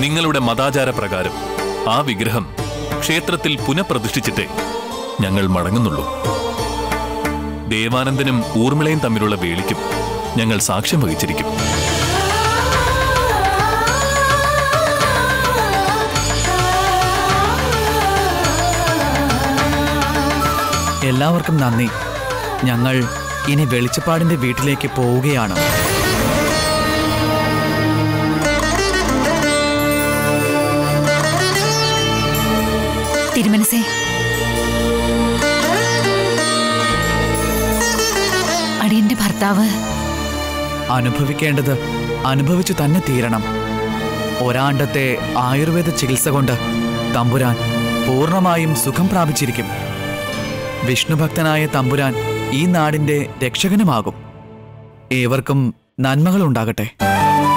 നിങ്ങളുടെ മതാചാര പ്രകാരം ആ വിഗ്രഹം ക്ഷേത്രത്തിൽ പുനഃപ്രതിഷ്ഠിച്ചിട്ടേ ഞങ്ങൾ മടങ്ങുന്നുള്ളൂ ദേവാനന്ദനും ഊർമിളയും തമ്മിലുള്ള വേളിക്കും ഞങ്ങൾ സാക്ഷ്യം വഹിച്ചിരിക്കും എല്ലാവർക്കും നന്ദി ഞങ്ങൾ ഇനി വെളിച്ചപ്പാടിന്റെ വീട്ടിലേക്ക് പോവുകയാണ് തിരുമനസേ അടിയന്റെ ഭർത്താവ് അനുഭവിക്കേണ്ടത് അനുഭവിച്ചു തന്നെ തീരണം ഒരാണ്ടത്തെ ആയുർവേദ ചികിത്സ കൊണ്ട് തമ്പുരാൻ പൂർണ്ണമായും സുഖം പ്രാപിച്ചിരിക്കും വിഷ്ണുഭക്തനായ തമ്പുരാൻ ഈ നാടിന്റെ രക്ഷകനുമാകും ഏവർക്കും നന്മകൾ ഉണ്ടാകട്ടെ